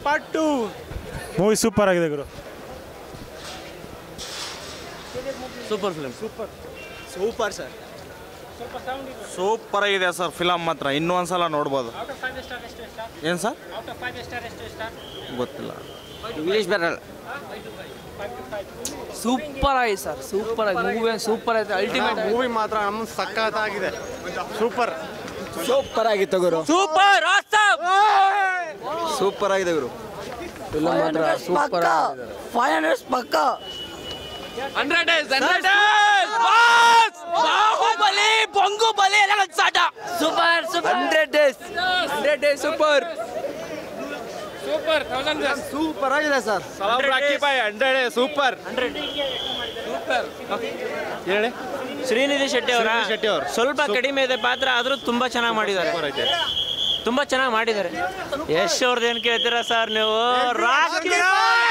Part two movie super ಆಗಿದೆ ಗುರು super film super sir super ಆಗಿದೆ ಸರ್ ಫಿಲಮ್ ಮಾತ್ರ ಇನ್ನೂ ಒಂದ್ಸಲ ನೋಡ್ಬೋದು ಏನು ಸರ್ ಗೊತ್ತಿಲ್ಲ ಇಂಗ್ಲೀಷ್ ಬರಲ್ಲ ಸೂಪರ್ ಆಗಿದೆ ಸರ್ ಸೂಪರ್ ಆಗಿ ಮೂವಿ ಸೂಪರ್ ಆಗಿದೆ ಅಲ್ಟಿಮೇಟ್ ಮೂವಿ ಮಾತ್ರ ನಮ್ಮ ಸಖತ್ತಾಗಿದೆ ಸೂಪರ್ ಸೂಪರ್ ಆಗಿತ್ತು ಗುರು ಸೂಪರ್ ಸೂಪರ್ ಆಗಿದೆ ಗುರು ಫಿಲಮ್ ಮಾತ್ರ ಸೂಪರ್ ಆಗಿದೆ ಫೈವ್ ಹಂಡ್ರೆಡ್ ಪಕ್ಕ hundred days hundred days boss Baahubali ಬೊಂಗು ಬಲಿ ಎಲ್ಲ ಸಾಟ super super hundred days hundred days super super ಆಗಿದೆ ಸರ್ ಹಂಡ್ರೆಡ್ ಸೂಪರ್ ಹೇಳಿ ಶ್ರೀನಿಧಿ ಶೆಟ್ಟಿ ಅವರ ಶ್ರೀನಿಧಿ ಶೆಟ್ಟಿ ಅವ್ರು. ಸ್ವಲ್ಪ ಕಡಿಮೆ ಇದೆ ಪಾತ್ರ ಆದ್ರೂ ತುಂಬಾ ಚೆನ್ನಾಗಿ ಮಾಡಿದ್ದಾರೆ ತುಂಬಾ ಚೆನ್ನಾಗಿ ಮಾಡಿದ್ದಾರೆ ಯಶ್ ಅವ್ರದ್ದು ಏನ್ ಕೇಳ್ತೀರಾ ಸರ್ ನೀವು ರಾಕಿ ಬಾಯ್!